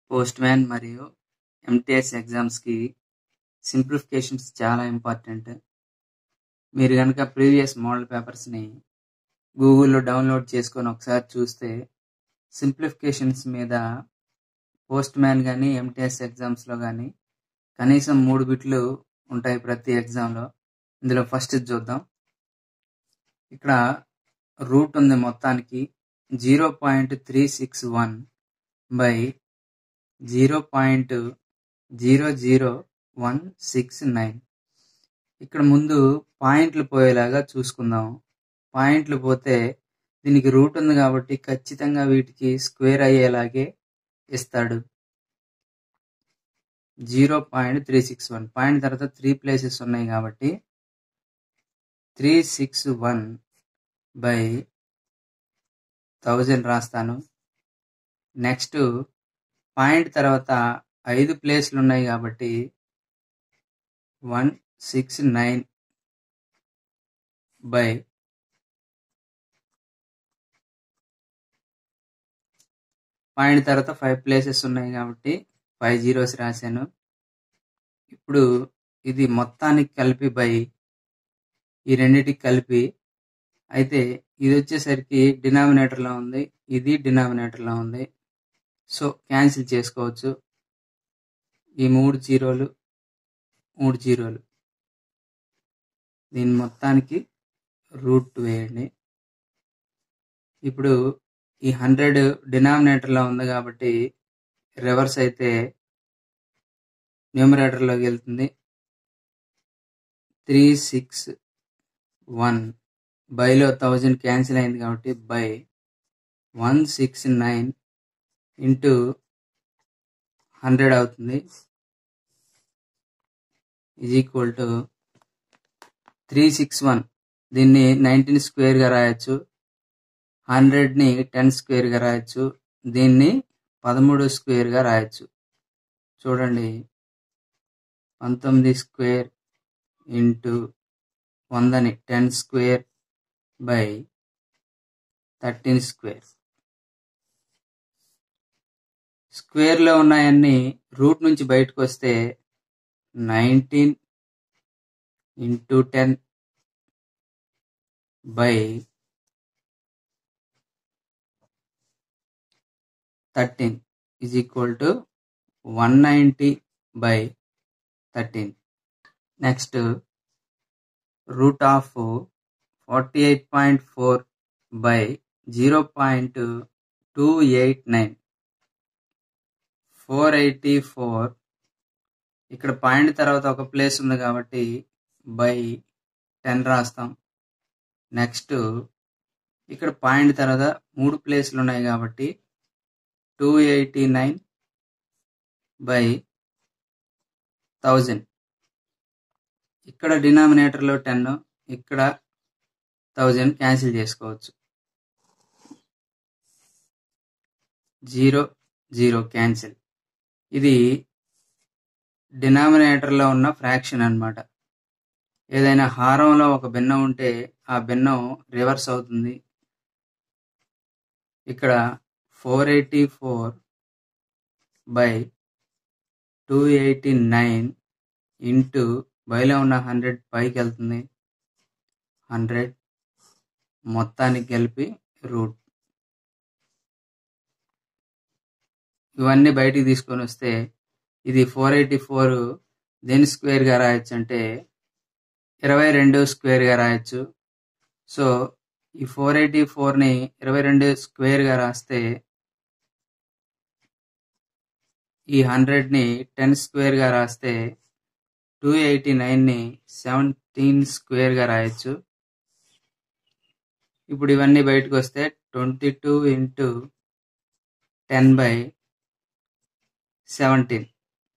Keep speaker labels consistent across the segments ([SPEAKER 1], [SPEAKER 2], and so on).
[SPEAKER 1] post man మరియు MTS ఎగ్జామ్స్కి simplifications చాలా ఇంపార్టెంట్ మీరు కనుక ప్రీవియస్ మోడల్ పేపర్స్ని గూగుల్లో డౌన్లోడ్ చేసుకొని ఒకసారి చూస్తే సింప్లిఫికేషన్స్ మీద పోస్ట్ మ్యాన్ కానీ ఎంటీఎస్ ఎగ్జామ్స్లో కానీ కనీసం మూడు బిట్లు ఉంటాయి ప్రతి ఎగ్జామ్లో ఇందులో ఫస్ట్ చూద్దాం ఇక్కడ రూట్ ఉంది మొత్తానికి zero point three six one by zero point zero zero one six nine ఇక్కడ ముందు పాయింట్లు పోయేలాగా చూసుకుందాం పాయింట్లు పోతే దీనికి రూట్ ఉంది కాబట్టి ఖచ్చితంగా వీటికి స్క్వేర్ అయ్యేలాగే ఇస్తాడు zero point three six one point తర్వాత త్రీ ప్లేసెస్ ఉన్నాయి కాబట్టి three six one by thousand రాస్తాను నెక్స్ట్ పాయింట్ తర్వాత ఐదు ప్లేస్లు ఉన్నాయి కాబట్టి one six nine by point తర్వాత ఫైవ్ ప్లేసెస్ ఉన్నాయి కాబట్టి ఫైవ్ జీరోస్ రాశాను ఇప్పుడు ఇది మొత్తానికి కలిపి బై ఈ రెండిటికి కలిపి అయితే ఇది వచ్చేసరికి డినామినేటర్లో ఉంది ఇది డినామినేటర్లో ఉంది సో క్యాన్సిల్ చేసుకోవచ్చు ఈ మూడు జీరోలు మూడు జీరోలు దీని మొత్తానికి రూట్ వేయండి ఇప్పుడు ఈ హండ్రెడ్ డినామినేటర్లో ఉంది కాబట్టి రివర్స్ అయితే న్యూమరేటర్లోకి వెళ్తుంది త్రీ సిక్స్ వన్ బైలో థౌజండ్ క్యాన్సిల్ అయింది కాబట్టి by one six nine into hundred అవుతుంది is equal to three six one దీన్ని నైన్టీన్ స్క్వేర్గా రాయొచ్చు హండ్రెడ్ని టెన్ స్క్వేర్గా రాయొచ్చు దీన్ని పదమూడు స్క్వేర్గా రాయొచ్చు చూడండి పంతొమ్మిది స్క్వేర్ ఇంటూ వందని ten square by thirteen square స్క్వేర్లో ఉన్నాయన్నీ రూట్ నుంచి బయటకు వస్తే nineteen into ten by thirteen is equal to one ninety by thirteen next root of forty eight point four by zero point two eight nine four eighty four ఇక్కడ point తర్వాత ఒక place ఉంది కాబట్టి by ten రాస్తాం next ఇక్కడ point తర్వాత మూడు ప్లేస్లు ఉన్నాయి కాబట్టి two eighty nine by thousand ఇక్కడ డినామినేటర్లో టెన్ ఇక్కడ థౌజండ్ క్యాన్సిల్ చేసుకోవచ్చు జీరో జీరో క్యాన్సిల్ ఇది డినామినేటర్లో ఉన్న ఫ్రాక్షన్ అన్నమాట ఏదైనా హారంలో ఒక భిన్నం ఉంటే ఆ భిన్నం రివర్స్ అవుతుంది ఇక్కడ four eighty four by two eighty nine into బైలో ఉన్న హండ్రెడ్ పైకి వెళ్తుంది హండ్రెడ్ మొత్తానికి కలిపి రూట్ ఇవన్నీ బయటికి తీసుకొని వస్తే ఇది ఫోర్ ఎయిటీ ఫోర్ దేని స్క్వేర్గా రాయొచ్చు అంటే ఇరవై రెండు స్క్వేర్గా రాయొచ్చు సో ఈ ఫోర్ ఎయిటీ ఫోర్ని ఇరవై రెండు స్క్వేర్గా రాస్తే ఈ హండ్రెడ్ని టెన్ స్క్వేర్గా రాస్తే టూ ఎయిటీ నైన్ని సెవెంటీన్ స్క్వేర్గా రాయొచ్చు ఇప్పుడు ఇవన్నీ బయటకు వస్తే twenty two into ten by seventeen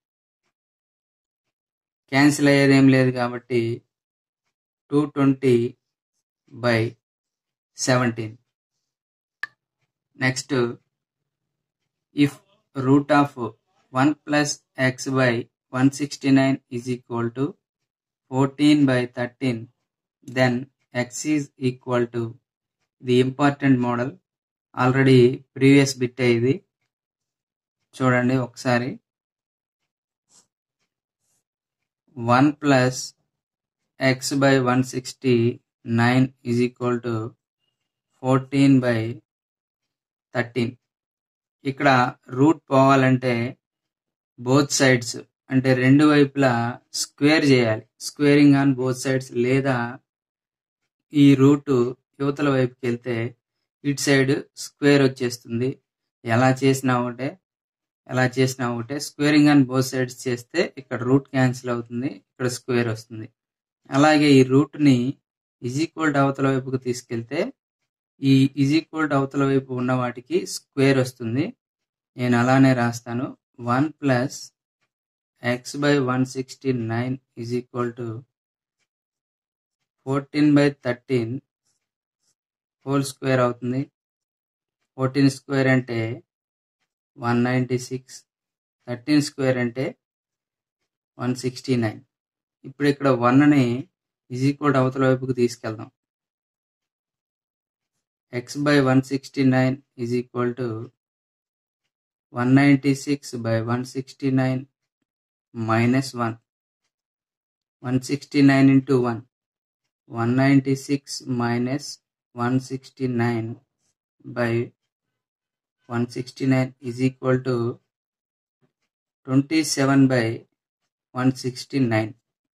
[SPEAKER 1] cancel అయ్యేది ఏం లేదు కాబట్టి two twenty by seventeen next if root of one plus x by one sixty nine is equal to fourteen by thirteen then x is equal to the important model already previous bit ఇది చూడండి ఒకసారి one plus x by one sixty nine is equal to fourteen by thirteen ఇక్కడ root పోవాలంటే both sides అంటే రెండు వైపులా square చేయాలి squaring on both sides లేదా ఈ రూట్ యువతల వైపుకి వెళ్తే ఇటు సైడ్ స్క్వేర్ వచ్చేస్తుంది ఎలా చేసినా ఒకటే ఎలా చేసినా ఒకటే స్క్వేరింగ్ ఆన్ బోత్ సైడ్స్ చేస్తే ఇక్కడ రూట్ క్యాన్సిల్ అవుతుంది ఇక్కడ స్క్వేర్ వస్తుంది అలాగే ఈ రూట్ని ఈజ్ ఈక్వల్ అవతల వైపుకు తీసుకెళ్తే ఈ ఈజ్ ఈక్వల్ అవతల వైపు ఉన్న వాటికి స్క్వేర్ వస్తుంది నేను అలానే రాస్తాను one plus x by one sixty nine is equal to fourteen by thirteen whole square అవుతుంది ఫోర్టీన్ స్క్వేర్ అంటే one ninety six thirteen square అంటే వన్ సిక్స్టీ నైన్ ఇప్పుడు ఇక్కడ వన్ని ఈజ్ ఈక్వల్ అవతల వైపుకు తీసుకెళ్దాం x by one sixty nine is equal to one ninety six by one sixty nine minus one one sixty nine into one one ninety six minus one sixty nine by one sixty nine is equal to twenty seven by one sixty nine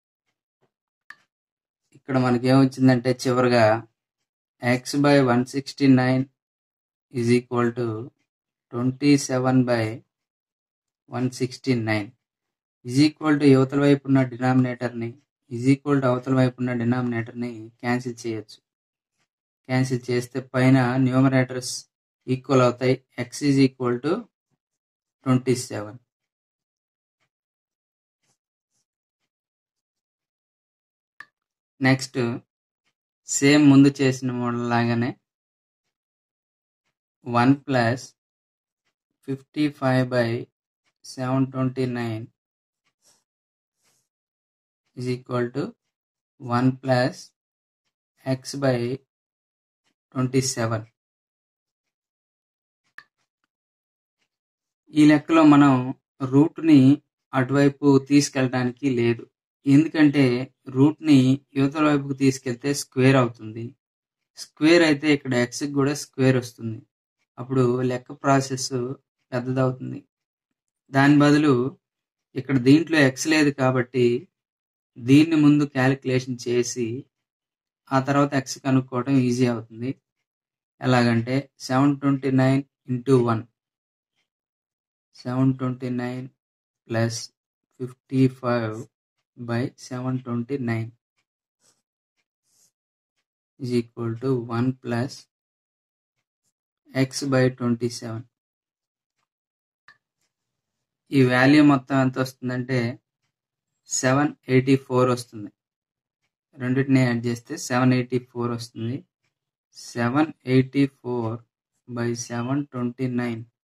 [SPEAKER 1] ఇక్కడ మనకి ఏమొచ్చిందంటే చివరిగా x by one sixty nine is equal to twenty seven by one sixty nine is equal to యువతల వైపు ఉన్న డినామినేటర్ని is equal to అవతల వైపు ఉన్న డినామినేటర్ని క్యాన్సిల్ చేయొచ్చు క్యాన్సిల్ చేస్తే పైన న్యూమరేటర్స్ ఈక్వల్ అవుతాయి x is equal to twenty seven next same ముందు చేసిన మోడల్ లాగానే one plus fifty five by seven twenty nine is equal to one plus x by twenty seven ఈ లెక్కలో మనం రూట్ని అటువైపు తీసుకెళ్ళడానికి లేదు ఎందుకంటే రూట్ని యువతల వైపుకు తీసుకెళ్తే స్క్వేర్ అవుతుంది స్క్వేర్ అయితే ఇక్కడ ఎక్స్కి కూడా స్క్వేర్ వస్తుంది అప్పుడు లెక్క ప్రాసెస్ పెద్దదవుతుంది దాని బదులు ఇక్కడ దీంట్లో ఎక్స్ లేదు కాబట్టి దీన్ని ముందు క్యాలిక్యులేషన్ చేసి ఆ తర్వాత ఎక్స్ కనుక్కోవడం ఈజీ అవుతుంది ఎలాగంటే seven twenty nine into one seven twenty nine plus fifty five by seven twenty nine is equal to one plus x by twenty seven ఈ వాల్యూ మొత్తం ఎంత వస్తుందంటే సెవెన్ ఎయిటీ ఫోర్ వస్తుంది రెండింటిని యాడ్ చేస్తే సెవెన్ ఎయిటీ ఫోర్ వస్తుంది seven eighty four by seven twenty nine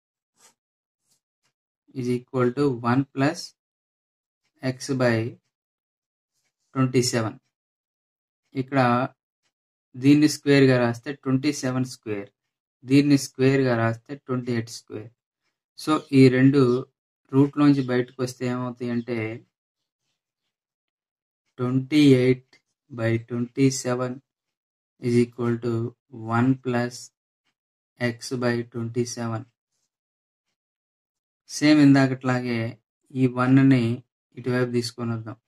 [SPEAKER 1] is equal to one plus x by twenty seven ఇక్కడ దీన్ని స్క్వేర్గా రాస్తే ట్వంటీ సెవెన్ స్క్వేర్ దీన్ని స్క్వేర్గా రాస్తే ట్వంటీ ఎయిట్ స్క్వేర్ సో ఈ రెండు రూట్లోంచి బయటకు వస్తే ఏమవుతాయి అంటే twenty eight by twenty seven is equal to one plus x by twenty seven same ఇందాకట్లాగే ఈ వన్ని ఇటువైపు తీసుకొని వద్దాం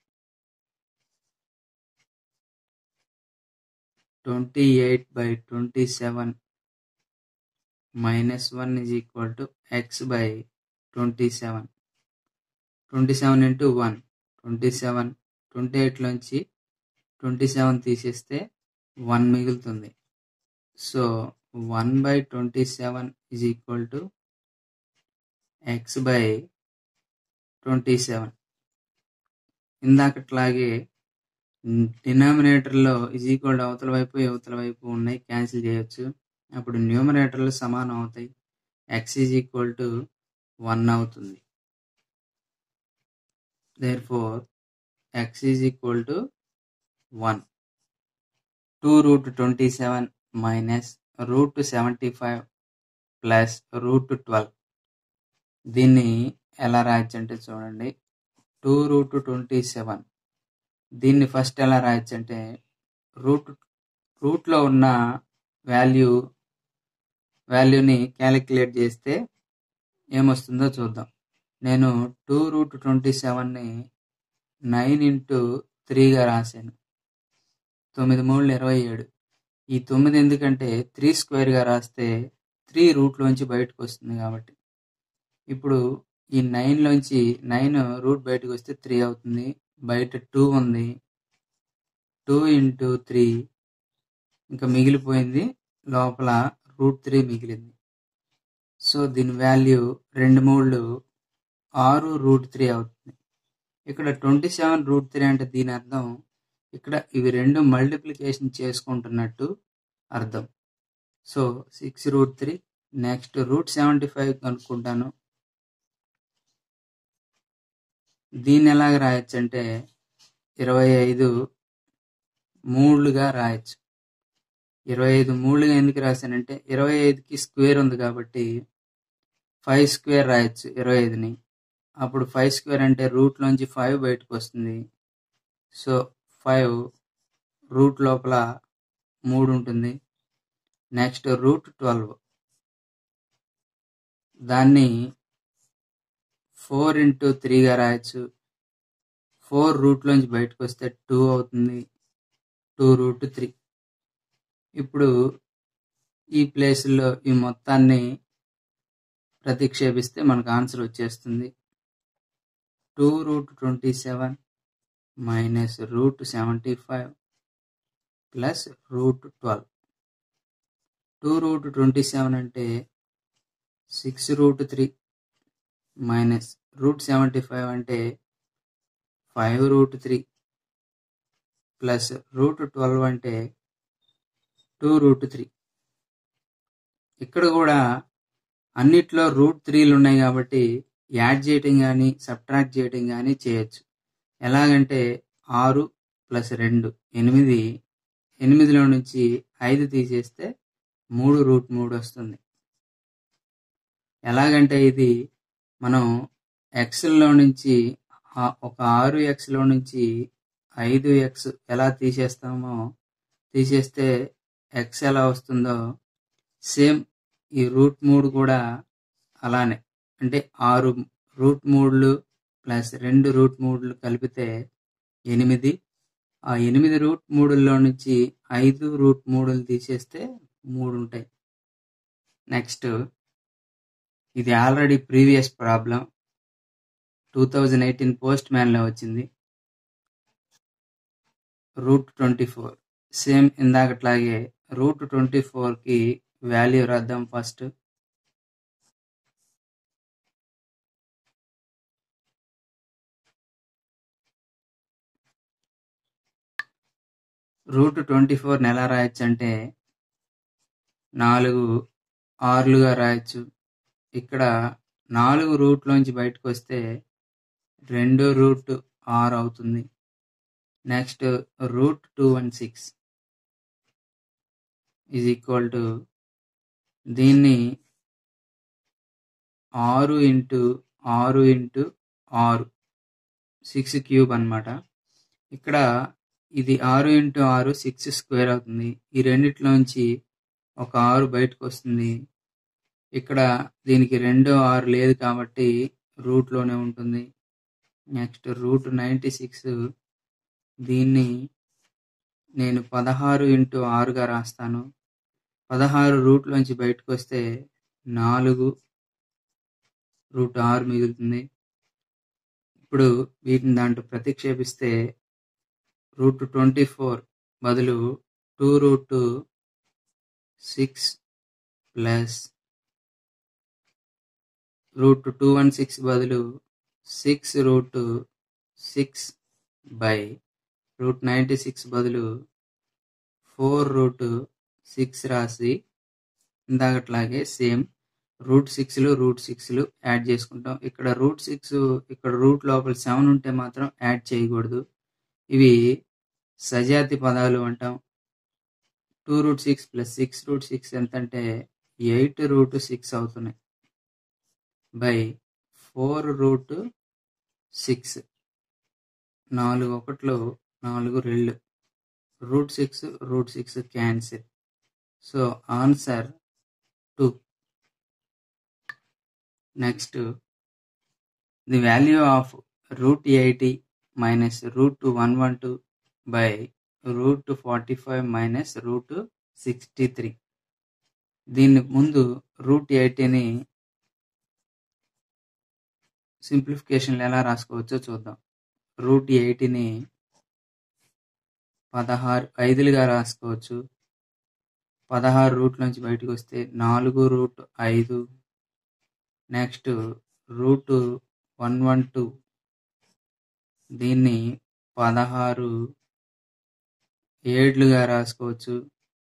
[SPEAKER 1] twenty eight by twenty seven minus one is equal to x by twenty seven twenty seven into one twenty seven ట్వంటీ ఎయిట్లోంచి twenty seven తీసేస్తే one మిగులుతుంది so one by twenty seven is equal to x by twenty seven ఇందాకట్లాగే డినామినేటర్లో is equal అవతల వైపు యువతల వైపు ఉన్నాయి క్యాన్సిల్ చేయొచ్చు అప్పుడు న్యూమరేటర్లు సమానం అవుతాయి x is equal to one అవుతుంది therefore x is equal to one two root twenty seven minus root seventy five plus root twelve దీన్ని ఎలా రాయొచ్చు అంటే చూడండి టూ రూట్ ట్వంటీ సెవెన్ దీన్ని ఫస్ట్ ఎలా రాయొచ్చు అంటే రూట్ రూట్లో ఉన్న వాల్యూ వాల్యూని క్యాలిక్యులేట్ చేస్తే ఏమొస్తుందో చూద్దాం నేను టూ రూట్ ట్వంటీ సెవెన్ని నైన్ ఇంటూ త్రీగా రాశాను తొమ్మిది మూడు ఇరవై ఏడు ఈ తొమ్మిది ఎందుకంటే త్రీ స్క్వేర్గా రాస్తే త్రీ రూట్లోంచి బయటకు వస్తుంది కాబట్టి ఇప్పుడు ఈ నైన్లోంచి నైన్ రూట్ బయటకు వస్తే త్రీ అవుతుంది బయట టూ ఉంది టూ ఇంటూ త్రీ ఇంకా మిగిలిపోయింది లోపల రూట్ త్రీ మిగిలింది సో దీని వాల్యూ రెండు మూడు ఆరు రూట్ త్రీ అవుతుంది ఇక్కడ ట్వంటీ సెవెన్ రూట్ త్రీ అంటే దీని అర్థం ఇక్కడ ఇవి రెండు మల్టిప్లికేషన్ చేసుకుంటున్నట్టు అర్థం so six root three next root seventy five కనుక్కుంటాను దీన్ని ఎలాగ రాయొచ్చు అంటే ఇరవై ఐదు మూడుగా రాయొచ్చు ఇరవై ఐదు మూడుగా ఎందుకు రాశానంటే ఇరవై ఐదుకి స్క్వేర్ ఉంది కాబట్టి ఫైవ్ స్క్వేర్ రాయొచ్చు ఇరవై ఐదుని అప్పుడు ఫైవ్ స్క్వేర్ అంటే రూట్లోంచి ఫైవ్ బయటకు వస్తుంది సో ఫైవ్ రూట్ లోపల మూడు ఉంటుంది నెక్స్ట్ రూట్ ట్వెల్వ్ దాన్ని ఫోర్ ఇంటూ త్రీగా రాయొచ్చు ఫోర్ రూట్లోంచి బయటకు వస్తే టూ అవుతుంది టూ రూట్ త్రీ ఇప్పుడు ఈ ప్లేస్లో ఈ మొత్తాన్ని ప్రతిక్షేపిస్తే మనకు ఆన్సర్ వచ్చేస్తుంది two root twenty seven minus root seventy five plus root twelve two root twenty seven అంటే six root three minus root seventy five అంటే five root three plus root twelve అంటే టూ రూట్ త్రీ ఇక్కడ కూడా అన్నిట్లో route త్రీలు ఉన్నాయి కాబట్టి add చేయటం కానీ సబ్ట్రాక్ట్ చేయటం కానీ చేయొచ్చు ఎలాగంటే ఆరు ప్లస్ రెండు ఎనిమిది ఎనిమిదిలో నుంచి ఐదు తీసేస్తే మూడు రూట్ మూడు వస్తుంది ఎలాగంటే ఇది మనం ఎక్స్లో నుంచి ఆ- ఒక ఆరు ఎక్స్లో నుంచి ఐదు ఎక్స్ ఎలా తీసేస్తామో తీసేస్తే ఎక్స్ ఎలా వస్తుందో సేమ్ ఈ రూట్ మూడు కూడా అలానే అంటే ఆరు రూట్ మూడులు ప్లస్ రెండు రూట్ మూడులు కలిపితే ఎనిమిది ఆ ఎనిమిది రూట్ మూడుల్లో నుంచి ఐదు రూట్ మూడులు తీసేస్తే మూడు ఉంటాయి నెక్స్ట్ ఇది already previous problem two thousand eighteen post మ్యాన్లో వచ్చింది రూట్ ట్వంటీ ఫోర్ సేమ్ ఇందాకట్లాగే రూట్ ట్వంటీ ఫోర్కి వాల్యూ రాద్దాం ఫస్ట్ రూట్ ట్వంటీ ఫోర్ని ఎలా రాయొచ్చు అంటే నాలుగు ఆర్లుగా రాయొచ్చు ఇక్కడ నాలుగు రూట్లోంచి బయటకు వస్తే రెండు రూట్ ఆరు అవుతుంది next root two one six is equal to దీన్ని ఆరు ఇంటూ ఆరు ఇంటూ ఆరు సిక్స్ క్యూబ్ అన్నమాట ఇక్కడ ఇది ఆరు ఇంటూ ఆరు సిక్స్ స్క్వేర్ అవుతుంది ఈ రెండిట్లోంచి ఒక ఆరు బయటకు వస్తుంది ఇక్కడ దీనికి రెండో ఆరు లేదు కాబట్టి రూట్లోనే ఉంటుంది నెక్స్ట్ రూట్ నైంటీ సిక్స్ దీన్ని నేను పదహారు ఇంటూ ఆరుగా రాస్తాను పదహారు రూట్లోంచి బయటకు వస్తే నాలుగు రూట్ ఆరు మిగులుతుంది ఇప్పుడు వీటిని దాంట్లో ప్రతిక్షేపిస్తే రూట్ ట్వంటీ ఫోర్ బదులు two root six plus root two one six బదులు six root six by root ninety six బదులు ఫోర్ రూట్ సిక్స్ రాసి ఇందాకట్లాగే సేమ్ రూట్ సిక్స్లు రూట్ సిక్స్లు యాడ్ చేసుకుంటాం ఇక్కడ రూట్ సిక్స్ ఇక్కడ రూట్ లోపల సెవెన్ ఉంటే మాత్రం యాడ్ చేయకూడదు ఇవి సజాతి పదాలు అంటాం two root six plus six root six ఎంత అంటే ఎయిట్ రూట్ సిక్స్ అవుతున్నాయి బై ఫోర్ రూట్ సిక్స్ నాలుగు ఒకట్లు నాలుగు రెండు root six root six cancel so answer two next the value of root eighty minus root one one two by root forty five minus root sixty three దీని ముందు route ఎయిటీని సింప్లిఫికేషన్లు ఎలా రాసుకోవచ్చో చూద్దాం route ఎయిటీని పదహారు ఐదులుగా రాసుకోవచ్చు పదహారు రూట్ నుంచి బయటకు వస్తే నాలుగు రూట్ ఐదు next root one one two దీన్ని పదహారు ఏడ్లుగా రాసుకోవచ్చు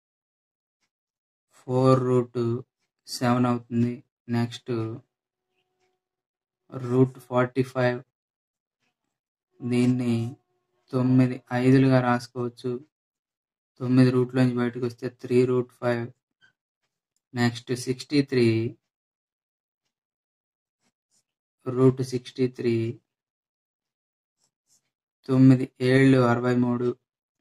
[SPEAKER 1] ఫోర్ రూట్ సెవెన్ అవుతుంది నెక్స్ట్ రూట్ ఫార్టీ ఫైవ్ దీన్ని తొమ్మిది ఐదులుగా రాసుకోవచ్చు తొమ్మిది రూట్లోంచి బయటకు వస్తే three root five next sixty three root sixty three తొమ్మిది ఏళ్ళు అరవై మూడు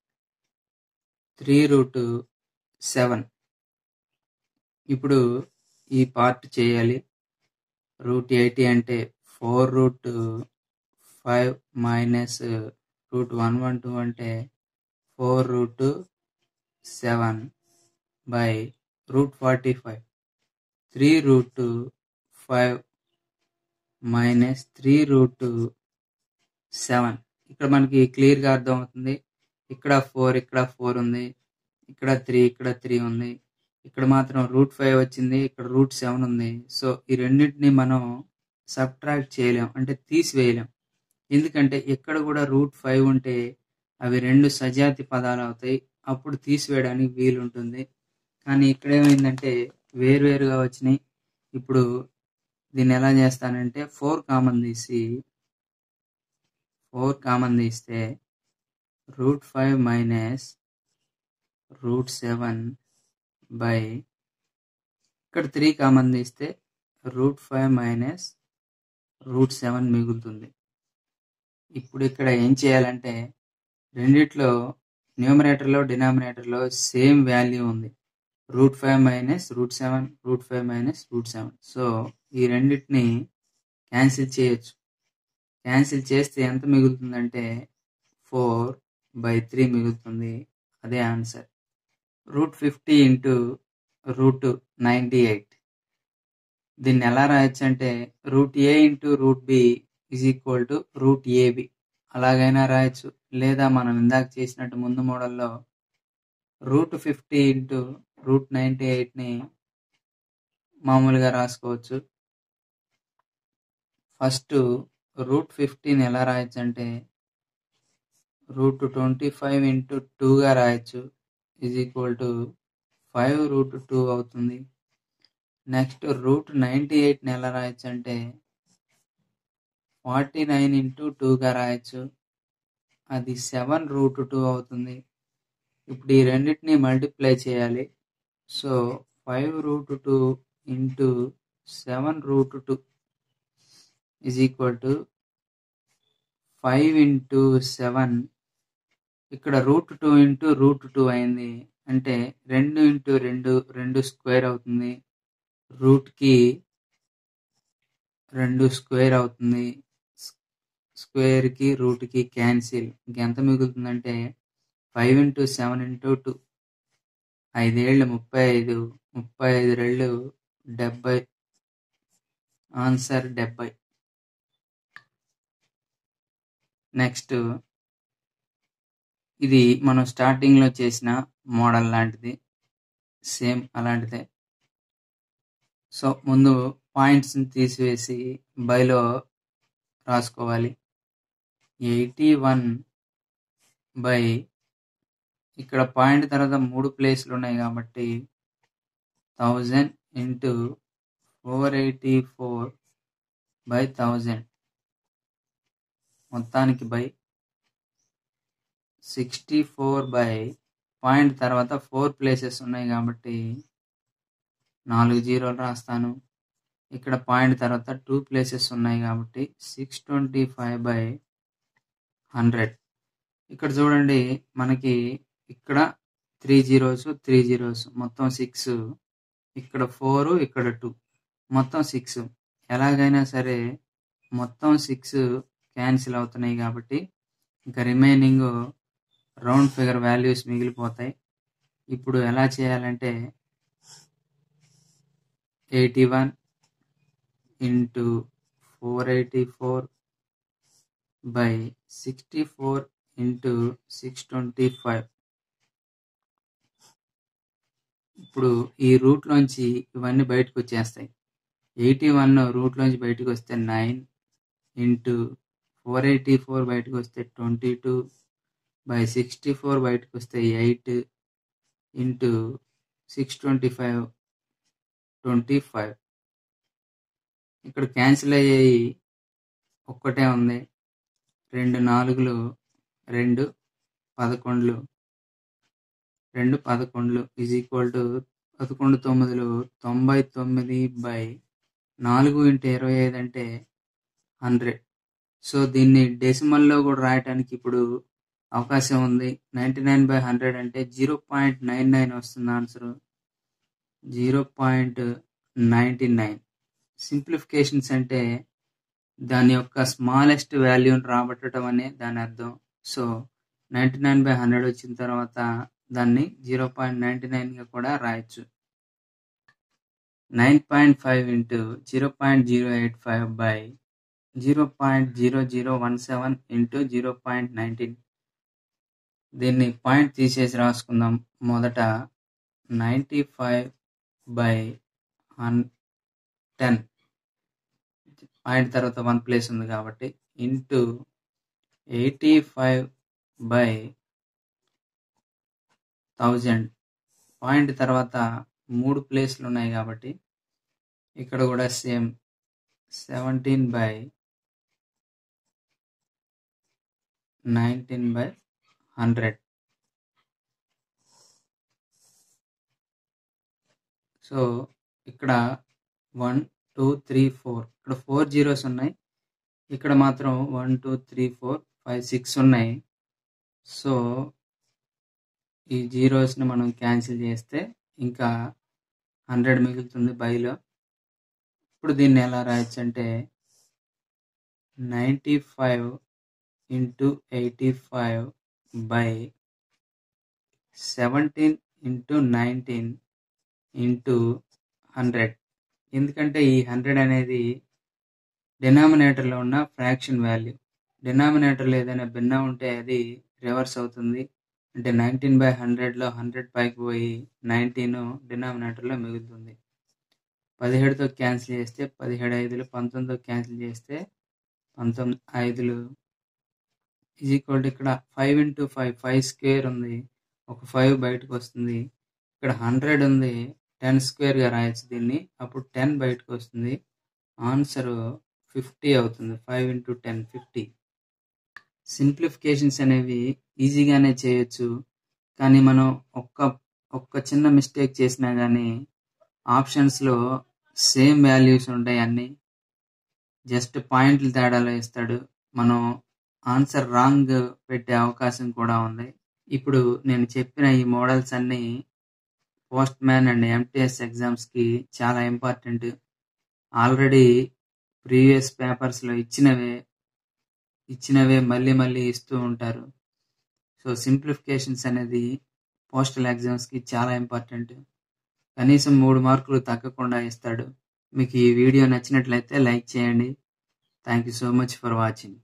[SPEAKER 1] త్రీ రూట్ సెవెన్ ఇప్పుడు ఈ పార్ట్ చేయాలి రూట్ ఎయిటీ అంటే four root five minus root one one two అంటే four root seven by root forty five three root five minus three root seven ఇక్కడ మనకి క్లియర్గా అర్థమవుతుంది ఇక్కడ ఫోర్ ఇక్కడ ఫోర్ ఉంది ఇక్కడ త్రీ ఇక్కడ త్రీ ఉంది ఇక్కడ మాత్రం రూట్ ఫైవ్ వచ్చింది ఇక్కడ రూట్ సెవెన్ ఉంది సో ఈ రెండింటిని మనం సబ్ట్రాక్ట్ చేయలేం అంటే తీసివేయలేం ఎందుకంటే ఎక్కడ కూడా రూట్ ఫైవ్ ఉంటే అవి రెండు సజాతి పదాలు అవుతాయి అప్పుడు తీసివేయడానికి వీలు ఉంటుంది కానీ ఇక్కడ ఏమైందంటే వేరువేరుగా వచ్చినాయి ఇప్పుడు దీన్ని ఎలా చేస్తానంటే ఫోర్ కామన్ తీసి ఫోర్ కామన్ తీస్తే root five minus root seven by ఇక్కడ త్రీ కామన్ తీస్తే root five minus root seven మిగులుతుంది ఇప్పుడు ఇక్కడ ఏం చేయాలంటే రెండిట్లో న్యూమరేటర్లో డినామినేటర్లో సేమ్ వాల్యూ ఉంది root five minus root seven root five minus root seven so ఈ రెండింటిని క్యాన్సిల్ చేయొచ్చు క్యాన్సిల్ చేస్తే ఎంత మిగులుతుందంటే ఫోర్ బై త్రీ మిగులుతుంది అదే answer root fifty into root ninety eight దీన్ని ఎలా రాయొచ్చు అంటే root A into root B is equal to root A B అలాగైనా రాయొచ్చు లేదా మనం ఇందాక చేసినట్టు ముందు మోడల్లో root fifty into root ninety ఎయిట్ని మామూలుగా రాసుకోవచ్చు ఫస్ట్ రూట్ ఫిఫ్టీని ఎలా రాయొచ్చు అంటే రూట్ ట్వంటీ ఫైవ్ ఇంటూ టూగా రాయొచ్చు is equal to five root two అవుతుంది నెక్స్ట్ రూట్ నైంటీ ఎయిట్ని ఎలా రాయొచ్చు అంటే ఫార్టీ నైన్ ఇంటూ టూగా రాయొచ్చు అది సెవెన్ రూట్ టూ అవుతుంది ఇప్పుడు ఈ రెండింటిని మల్టిప్లై చేయాలి so five root two into seven root two is equal to five into seven ఇక్కడ root two into root two అయింది అంటే రెండు ఇంటూ రెండు రెండు స్క్వేర్ అవుతుంది రూట్కి రెండు స్క్వేర్ అవుతుంది స్క్వేర్కి రూట్కి క్యాన్సిల్ ఇంకెంత మిగులుతుందంటే five into seven into two ఐదేళ్ళు ముప్పై ఐదు ముప్పై ఐదు రెళ్ళు డెబ్బై ఆన్సర్ డెబ్బై నెక్స్ట్ ఇది మనం స్టార్టింగ్లో చేసిన మోడల్ లాంటిది సేమ్ అలాంటిదే సో ముందు పాయింట్స్ని తీసివేసి బైలో రాసుకోవాలి ఎయిటీ వన్ బై ఇక్కడ పాయింట్ తర్వాత మూడు ప్లేస్లు ఉన్నాయి కాబట్టి thousand into four eighty four by thousand మొత్తానికి by sixty four by point తర్వాత ఫోర్ ప్లేసెస్ ఉన్నాయి కాబట్టి నాలుగు జీరోలు రాస్తాను ఇక్కడ పాయింట్ తర్వాత టూ ప్లేసెస్ ఉన్నాయి కాబట్టి six twenty five by hundred ఇక్కడ చూడండి మనకి ఇక్కడ త్రీ జీరోస్ త్రీ జీరోస్ మొత్తం సిక్స్ ఇక్కడ ఫోర్ ఇక్కడ టూ మొత్తం సిక్స్ ఎలాగైనా సరే మొత్తం సిక్స్ క్యాన్సిల్ అవుతున్నాయి కాబట్టి ఇంకా రిమైనింగ్ రౌండ్ ఫిగర్ వాల్యూస్ మిగిలిపోతాయి ఇప్పుడు ఎలా చేయాలంటే eighty one into four eighty four by sixty four into six twenty five ఇప్పుడు ఈ రూట్లోంచి ఇవన్నీ బయటకు వచ్చేస్తాయి ఎయిటీ వన్ రూట్లోంచి బయటకు వస్తే nine into four eighty four బయటకు వస్తే twenty two by sixty four బయటకు వస్తే eight into six twenty five twenty five ఇక్కడ క్యాన్సిల్ అయ్యాయి ఒక్కటే ఉంది రెండు నాలుగులు రెండు పదకొండులు రెండు పదకొండులు ఈజ్ ఈక్వల్ టు పదకొండు తొమ్మిదిలు తొంభై తొమ్మిది బై నాలుగు ఇంటూ ఇరవై ఐదు అంటే హండ్రెడ్ సో దీన్ని డెసిమల్లో కూడా రాయటానికి ఇప్పుడు అవకాశం ఉంది నైంటీ నైన్ బై హండ్రెడ్ అంటే జీరో పాయింట్ నైన్ నైన్ వస్తుంది answer zero point ninety nine simplifications అంటే దాని యొక్క స్మాలెస్ట్ వాల్యూని రాబట్టడం అనే దాని అర్థం so ninety nine by hundred వచ్చిన తర్వాత దాన్ని జీరో పాయింట్ నైంటీ నైన్గా కూడా రాయొచ్చు nine point five into zero point zero eight five by zero point zero zero one seven into zero point nineteen దీన్ని పాయింట్ తీసేసి రాసుకుందాం మొదట నైంటీ ఫైవ్ బై హన్ టెన్ పాయింట్ తర్వాత వన్ ప్లేస్ ఉంది కాబట్టి into eighty five by thousand point తర్వాత మూడు ప్లేస్లు ఉన్నాయి కాబట్టి ఇక్కడ కూడా same seventeen by nineteen by hundred so ఇక్కడ వన్ టూ త్రీ ఫోర్ ఇక్కడ ఫోర్ జీరోస్ ఉన్నాయి ఇక్కడ మాత్రం one two three four five six ఉన్నాయి సో ఈ జీరోస్ని మనం క్యాన్సిల్ చేస్తే ఇంకా హండ్రెడ్ మిగులుతుంది బైలో ఇప్పుడు దీన్ని ఎలా రాయొచ్చు అంటే ninety five into eighty five by seventeen into nineteen into hundred ఎందుకంటే ఈ హండ్రెడ్ అనేది డినామినేటర్లో ఉన్న ఫ్రాక్షన్ వాల్యూ డినామినేటర్లో ఏదైనా భిన్నం ఉంటే అది రివర్స్ అవుతుంది అంటే నైన్టీన్ బై హండ్రెడ్లో హండ్రెడ్ పైకి పోయి నైన్టీన్ డినామినేటర్లో మిగులుతుంది పదిహేడుతో క్యాన్సిల్ చేస్తే పదిహేడు ఐదులు పంతొమ్మిదితో క్యాన్సిల్ చేస్తే పంతొమ్మిది ఐదులు ఈజ్ ఈక్వల్ టు ఇక్కడ five into five five square ఉంది ఒక ఫైవ్ బయటకు వస్తుంది ఇక్కడ హండ్రెడ్ ఉంది టెన్ స్క్వేర్గా రాయొచ్చు దీన్ని అప్పుడు టెన్ బయటకు వస్తుంది ఆన్సర్ ఫిఫ్టీ అవుతుంది five into ten fifty simplifications అనేవి ఈజీగానే చేయొచ్చు కానీ మనం ఒక్క ఒక్క చిన్న మిస్టేక్ చేసినా కానీ ఆప్షన్స్లో సేమ్ వాల్యూస్ ఉంటాయి అన్నీ జస్ట్ పాయింట్లు తేడాలో ఇస్తాడు మనం ఆన్సర్ రాంగ్ పెట్టే అవకాశం కూడా ఉంది ఇప్పుడు నేను చెప్పిన ఈ మోడల్స్ అన్నీ పోస్ట్ మ్యాన్ అండ్ ఎంటీఎస్ ఎగ్జామ్స్కి చాలా ఇంపార్టెంట్ ఆల్రెడీ ప్రీవియస్ పేపర్స్లో ఇచ్చినవే ఇచ్చినవే మళ్ళీ మళ్ళీ ఇస్తూ ఉంటారు సో సింప్లిఫికేషన్స్ అనేది పోస్టల్ ఎగ్జామ్స్కి చాలా ఇంపార్టెంట్ కనీసం మూడు మార్కులు తగ్గకుండా ఇస్తాడు మీకు ఈ వీడియో నచ్చినట్లయితే లైక్ చేయండి thank you so much for watching